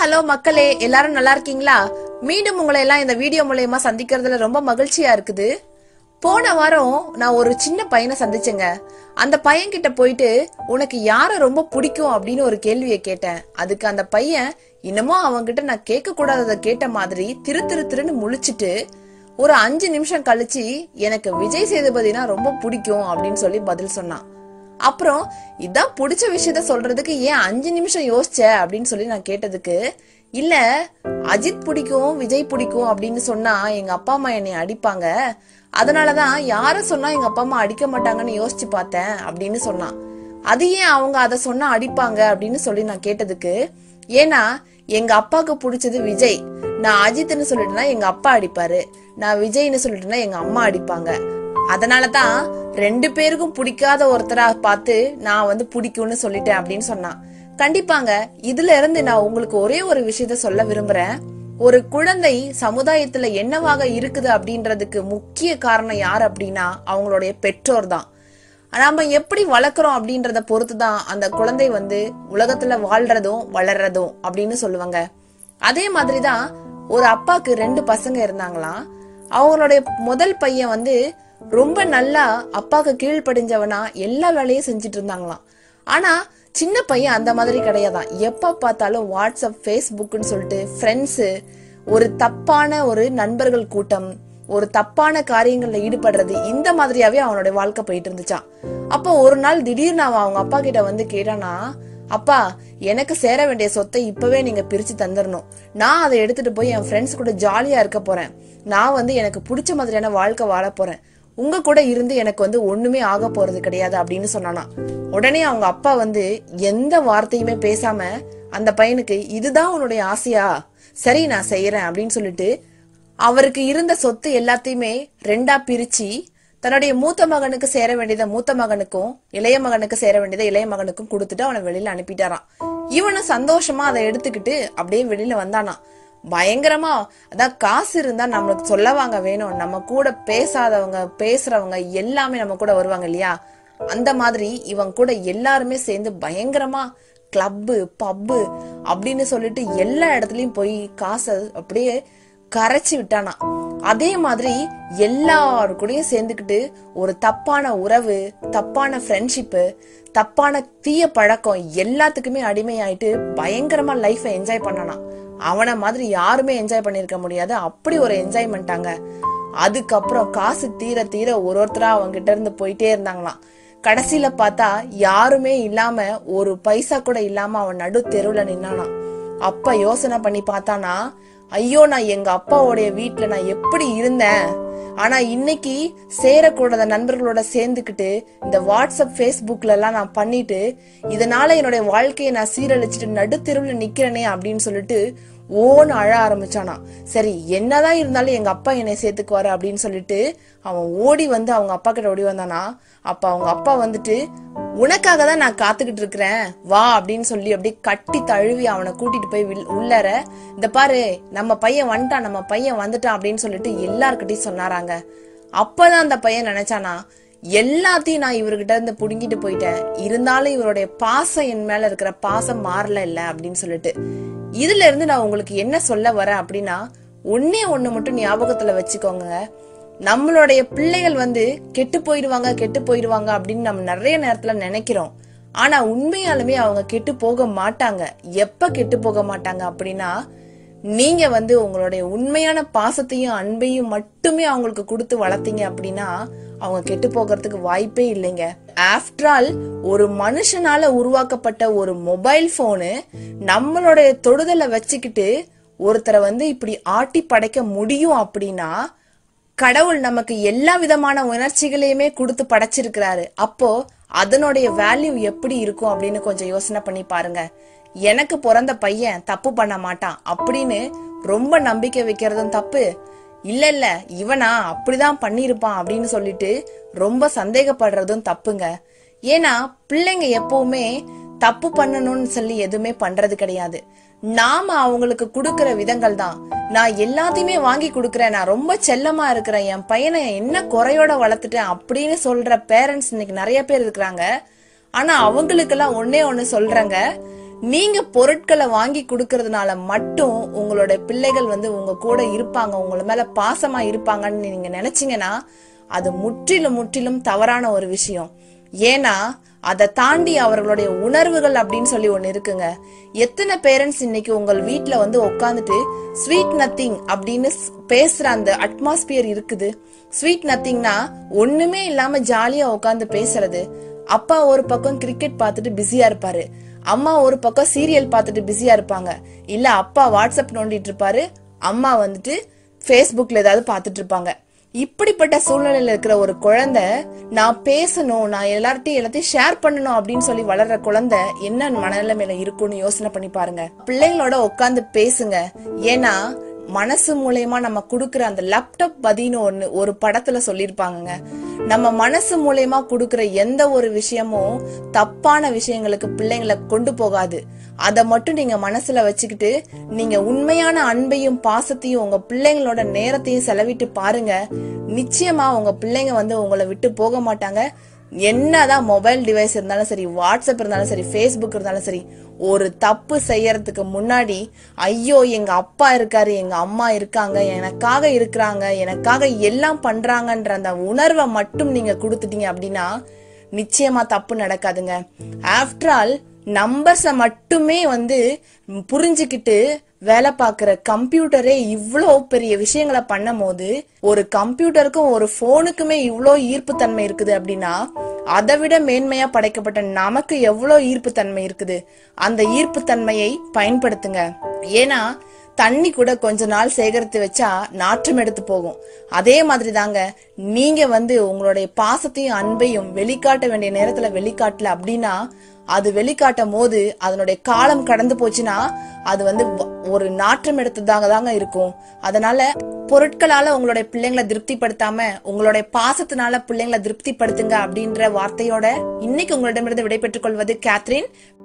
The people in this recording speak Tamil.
ஹலோ மக்களே எல்லாரும் நல்லா இருக்கீங்களா மீண்டும் உங்களை எல்லாம் இந்த வீடியோ மூலயமா சந்திக்கிறதுல ரொம்ப மகிழ்ச்சியா இருக்குது போன வாரம் நான் ஒரு சின்ன பையனை சந்திச்சேங்க அந்த பையன் கிட்ட போயிட்டு உனக்கு யார ரொம்ப பிடிக்கும் அப்படின்னு ஒரு கேள்வியை கேட்டேன் அதுக்கு அந்த பையன் இன்னமும் அவன்கிட்ட நான் கேட்க கூடாததை கேட்ட மாதிரி திரு திரு திருன்னு முழிச்சிட்டு ஒரு அஞ்சு நிமிஷம் கழிச்சு எனக்கு விஜய் சேதுபதினா ரொம்ப பிடிக்கும் அப்படின்னு சொல்லி பதில் சொன்னான் அப்புறம் இதான் பிடிச்ச விஷயத்த சொல்றதுக்கு ஏன் அஞ்சு நிமிஷம் யோசிச்ச அப்படின்னு சொல்லி நான் கேட்டதுக்கு இல்ல அஜித் பிடிக்கும் விஜய் பிடிக்கும் அப்படின்னு சொன்னா எங்க அப்பா அம்மா என்னை அடிப்பாங்க அதனாலதான் யார சொன்னா எங்க அப்பா அம்மா அடிக்க மாட்டாங்கன்னு யோசிச்சு பார்த்தேன் அப்படின்னு சொன்னான் அது ஏன் அவங்க அதை சொன்னா அடிப்பாங்க அப்படின்னு சொல்லி நான் கேட்டதுக்கு ஏன்னா எங்க அப்பாவுக்கு பிடிச்சது விஜய் நான் அஜித்னு சொல்லிட்டேன்னா எங்க அப்பா அடிப்பாரு நான் விஜய்னு சொல்லிட்டேன்னா எங்க அம்மா அடிப்பாங்க அதனாலதான் ரெண்டு பேருக்கும் பிடிக்காத ஒருத்தரா பார்த்து நான் வந்து பிடிக்கும்னு சொல்லிட்டேன் அப்படின்னு சொன்னான் கண்டிப்பாங்க இதுல இருந்து நான் உங்களுக்கு ஒரே ஒரு விஷயத்த சொல்ல விரும்புறேன் ஒரு குழந்தை சமுதாயத்துல என்னவாக இருக்குது அப்படின்றதுக்கு முக்கிய காரணம் யார் அப்படின்னா அவங்களுடைய பெற்றோர் தான் நாம எப்படி வளர்க்குறோம் அப்படின்றத பொறுத்து தான் அந்த குழந்தை வந்து உலகத்துல வாழ்றதும் வளர்றதும் அப்படின்னு சொல்லுவாங்க அதே மாதிரிதான் ஒரு அப்பாக்கு ரெண்டு பசங்க இருந்தாங்களாம் அவங்களுடைய முதல் பையன் வந்து ரொம்ப நல்லா அப்பாக்கு கீழ்ப்படிஞ்சவனா எல்லா வேலையும் செஞ்சுட்டு இருந்தாங்களாம் ஆனா சின்ன பையன் அந்த மாதிரி கிடையாதான் எப்ப பார்த்தாலும் வாட்ஸ்அப் ஃபேஸ்புக்னு சொல்லிட்டு ஃப்ரெண்ட்ஸு ஒரு தப்பான ஒரு நண்பர்கள் கூட்டம் ஒரு தப்பான காரியங்கள்ல ஈடுபடுறது இந்த மாதிரியாவே அவனுடைய வாழ்க்கை போயிட்டு இருந்துச்சான் அப்போ ஒரு நாள் திடீர்னு அவன் அவங்க அப்பா கிட்ட வந்து கேட்டானா அப்பா எனக்கு சேர வேண்டிய சொத்தை இப்பவே நீங்க பிரிச்சு தந்துடணும் நான் அதை எடுத்துட்டு போய் என் ஃப்ரெண்ட்ஸ் கூட ஜாலியா இருக்க போறேன் நான் வந்து எனக்கு பிடிச்ச மாதிரியான வாழ்க்கை வாழ போறேன் உங்க கூட இருந்து எனக்கு வந்து ஒண்ணுமே ஆக போறது கிடையாது அப்படின்னு சொன்னானா உடனே அவங்க அப்பா வந்து எந்த வார்த்தையுமே பேசாம அந்த பையனுக்கு இதுதான் உன்னுடைய ஆசையா சரி நான் செய்யறேன் அப்படின்னு சொல்லிட்டு அவருக்கு இருந்த சொத்து எல்லாத்தையுமே ரெண்டா பிரிச்சு தன்னுடைய மூத்த மகனுக்கு சேர வேண்டியதை மூத்த மகனுக்கும் இளைய மகனுக்கு சேர வேண்டியதை இளைய மகனுக்கும் கொடுத்துட்டு அவனை வெளியில அனுப்பிட்டாராம் இவனும் சந்தோஷமா அதை எடுத்துக்கிட்டு அப்படியே வெளியில வந்தானாம் பயங்கரமா அதான் காசு இருந்தா நம்மளுக்கு சொல்லவாங்க வேணும் நம்ம கூட பேசாதவங்க பேசுறவங்க எல்லாமே நம்ம கூட வருவாங்க இல்லையா அந்த மாதிரி இவன் கூட எல்லாருமே சேர்ந்து பயங்கரமா கிளப்பு பப்பு அப்படின்னு சொல்லிட்டு எல்லா இடத்துலயும் போய் காசை அப்படியே கரைச்சி விட்டானா அதே மாதிரி எல்லாரு கூடயும் சேர்ந்துக்கிட்டு ஒரு தப்பான உறவு தப்பான ஃப்ரெண்ட்ஷிப்பு தப்பான தீய பழக்கம் எல்லாத்துக்குமே அடிமையாயிட்டு பயங்கரமா லைஃபை என்ஜாய் பண்ணானா அவனை மாதிரி யாருமே என்ஜாய் பண்ணிருக்க முடியாது அப்படி ஒரு என்ஜாய்மெண்டாங்க அதுக்கப்புறம் காசு தீர தீர ஒரு ஒருத்தரா அவங்க கிட்ட இருந்து போயிட்டே இருந்தாங்களாம் கடைசியில பார்த்தா யாருமே இல்லாம ஒரு பைசா கூட இல்லாம அவன் நடு தெருவுல நின்னானாம் அப்ப யோசனை பண்ணி பார்த்தானா ஐயோ நான் எங்க அப்பாவோடைய வீட்டுல நான் எப்படி இருந்தேன் ஆனா இன்னைக்கு சேரக்கூடாத நண்பர்களோட சேர்ந்துக்கிட்டு இந்த வாட்ஸ்அப் ஃபேஸ்புக்ல எல்லாம் நான் பண்ணிட்டு இதனால என்னுடைய வாழ்க்கையை நான் சீரழிச்சிட்டு நடுத்தெருவுல நிக்கிறேனே அப்படின்னு சொல்லிட்டு ஓன்னு அழ ஆரம்பிச்சானா சரி என்னதான் இருந்தாலும் எங்க அப்பா என்னை சேர்த்துக்குவாரு அப்படின்னு சொல்லிட்டு அவன் ஓடி வந்து அவங்க அப்பா கிட்ட ஓடி வந்தானா அப்ப அவங்க அப்பா வந்துட்டு உனக்காக தான் நான் காத்துக்கிட்டு இருக்கிறேன் வா அப்படின்னு சொல்லி அப்படியே கட்டி தழுவி அவனை கூட்டிட்டு போய் வில்- உள்ளார இந்த பாரு நம்ம பையன் வந்துட்டான் நம்ம பையன் வந்துட்டான் அப்படின்னு சொல்லிட்டு எல்லார்கிட்டயும் சொன்னாராங்க அப்பதான் அந்த பையன் நினைச்சானா எல்லாத்தையும் நான் இவர்கிட்ட இருந்து புடுங்கிட்டு போயிட்டேன் இருந்தாலும் இவருடைய பாசம் என் மேல இருக்கிற பாசம் மாறல இல்ல அப்படின்னு சொல்லிட்டு இதுல இருந்து நான் உங்களுக்கு என்ன சொல்ல வரேன் அப்படின்னா ஒன்னே ஒண்ணு மட்டும் ஞாபகத்துல வச்சுக்கோங்க நம்மளுடைய பிள்ளைகள் வந்து கெட்டு போயிடுவாங்க கெட்டு போயிடுவாங்க அப்படின்னு நம்ம நிறைய நேரத்துல நினைக்கிறோம் ஆனா உண்மையாலுமே அவங்க கெட்டு போக மாட்டாங்க எப்ப கெட்டு போக மாட்டாங்க அப்படின்னா நீங்க வந்து உங்களுடைய உண்மையான பாசத்தையும் அன்பையும் மட்டுமே அவங்களுக்கு கொடுத்து வளர்த்தீங்க அப்படின்னா அவங்க கெட்டு போகிறதுக்கு வாய்ப்பே இல்லைங்க ஆஃப்டர் ஆல் ஒரு மனுஷனால உருவாக்கப்பட்ட ஒரு மொபைல் போனு நம்மளுடைய தொடுதலை வச்சுக்கிட்டு ஒருத்தரை வந்து இப்படி ஆட்டி படைக்க முடியும் அப்படின்னா கடவுள் நமக்கு எல்லா விதமான உணர்ச்சிகளையுமே கொடுத்து படைச்சிருக்கிறாரு அப்போ அதனுடைய வேல்யூ எப்படி இருக்கும் அப்படின்னு கொஞ்சம் யோசனை பண்ணி பாருங்க எனக்கு பிறந்த பையன் தப்பு பண்ண மாட்டான் அப்படின்னு ரொம்ப நம்பிக்கை வைக்கிறதும் தப்பு இல்ல இல்ல இவனா அப்படிதான் பண்ணிருப்பான் அப்படின்னு சொல்லிட்டு ரொம்ப சந்தேகப்படுறதும் தப்புங்க ஏன்னா பிள்ளைங்க எப்பவுமே தப்பு பண்ணணும்னு சொல்லி எதுவுமே பண்றது கிடையாது நாம அவங்களுக்கு கொடுக்கிற விதங்கள் தான் நான் எல்லாத்தையுமே வாங்கி கொடுக்கறேன் நான் ரொம்ப செல்லமா இருக்கிறேன் என் பையனை என்ன குறையோட வளர்த்துட்டேன் அப்படின்னு சொல்ற பேரண்ட்ஸ் இன்னைக்கு நிறைய பேர் இருக்கிறாங்க ஆனா அவங்களுக்கெல்லாம் ஒன்னே ஒண்ணு சொல்றேங்க நீங்க பொருட்களை வாங்கி கொடுக்கறதுனால மட்டும் உங்களோட பிள்ளைகள் வந்து உங்க கூட இருப்பாங்க உங்கள மேல பாசமா இருப்பாங்கன்னு நீங்க நினைச்சீங்கன்னா அது முற்றிலும் முற்றிலும் தவறான ஒரு விஷயம் ஏன்னா அதை தாண்டி அவர்களுடைய உணர்வுகள் அப்படின்னு சொல்லி ஒண்ணு இருக்குங்க எத்தனை பேரண்ட்ஸ் இன்னைக்கு உங்கள் வீட்ல வந்து உட்காந்துட்டு ஸ்வீட் நத்திங் அப்படின்னு ஸ்- பேசுற அந்த அட்மாஸ்பியர் இருக்குது ஸ்வீட் நத்திங்னா ஒண்ணுமே இல்லாம ஜாலியா உட்காந்து பேசுறது அப்பா ஒரு பக்கம் கிரிக்கெட் பார்த்துட்டு பிஸியா இருப்பாரு அம்மா ஒரு பக்கம் சீரியல் பார்த்துட்டு பிஸியா இருப்பாங்க இல்ல அப்பா வாட்ஸ்அப் நோண்டிட்டு இருப்பாரு அம்மா வந்துட்டு ஃபேஸ்புக்ல ஏதாவது பார்த்துட்டு இருப்பாங்க இப்படிப்பட்ட சூழ்நிலையில இருக்கிற ஒரு குழந்தை நான் பேசணும் நான் எல்லார்ட்டையும் எல்லாத்தையும் ஷேர் பண்ணணும் அப்படின்னு சொல்லி வளர்ற குழந்தை என்ன மனநிலைமையில இருக்கும்னு யோசனை பண்ணி பாருங்க பிள்ளைங்களோட உட்காந்து பேசுங்க ஏன்னா மனசு மூலயமா நம்ம கொடுக்குற அந்த லேப்டாப் பதின்னு ஒண்ணு ஒரு படத்துல சொல்லியிருப்பாங்கங்க நம்ம மனசு மூலயமா கொடுக்குற எந்த ஒரு விஷயமும் தப்பான விஷயங்களுக்கு பிள்ளைங்களை கொண்டு போகாது அதை மட்டும் நீங்க மனசுல வச்சுக்கிட்டு நீங்க உண்மையான அன்பையும் பாசத்தையும் உங்க பிள்ளைங்களோட நேரத்தையும் செலவிட்டு பாருங்க நிச்சயமா உங்க பிள்ளைங்க வந்து உங்களை விட்டு போக மாட்டாங்க என்னதான் மொபைல் டிவைஸ் இருந்தாலும் சரி வாட்ஸ்அப் இருந்தாலும் சரி ஃபேஸ்புக் இருந்தாலும் சரி ஒரு தப்பு செய்யறதுக்கு முன்னாடி ஐயோ எங்க அப்பா இருக்காரு எங்க அம்மா இருக்காங்க எனக்காக இருக்கிறாங்க எனக்காக எல்லாம் பண்றாங்கன்ற அந்த உணர்வை மட்டும் நீங்க கொடுத்துட்டீங்க அப்படின்னா நிச்சயமா தப்பு நடக்காதுங்க ஆஃப்டர் ஆல் நம்பர்ஸை மட்டுமே வந்து புரிஞ்சுக்கிட்டு வேலை பார்க்குற கம்ப்யூட்டரே இவ்வளோ பெரிய விஷயங்களை பண்ணும் போது ஒரு கம்ப்யூட்டருக்கும் ஒரு போனுக்குமே இவ்வளோ ஈர்ப்புத்தன்மை இருக்குது அப்படின்னா அதை விட மேன்மையா படைக்கப்பட்ட நமக்கு எவ்வளோ ஈர்ப்புத்தன்மை இருக்குது அந்த ஈர்ப்புத்தன்மையை பயன்படுத்துங்க ஏன்னா தண்ணி கூட கொஞ்ச நாள் சேகரித்து வச்சா நாற்றம் எடுத்து போகும் அதே மாதிரி தாங்க நீங்க வந்து உங்களுடைய பாசத்தையும் அன்பையும் வெளிக்காட்ட வேண்டிய நேரத்துல வெளிக்காட்டல அப்படின்னா அது வெளிக்காட்டும் போது அதனுடைய காலம் கடந்து போச்சுன்னா அது வந்து வ- ஒரு நாற்றம் எடுத்ததாக தாங்க இருக்கும் அதனால பொருட்களால உங்களுடைய பிள்ளைங்களை திருப்திப்படுத்தாம உங்களுடைய பாசத்தினால பிள்ளைங்களை திருப்திப்படுத்துங்க அப்படின்ற வார்த்தையோட இன்னைக்கு உங்களிடமிருந்து விடைபெற்றுக் கொள்வது கேத்ரின்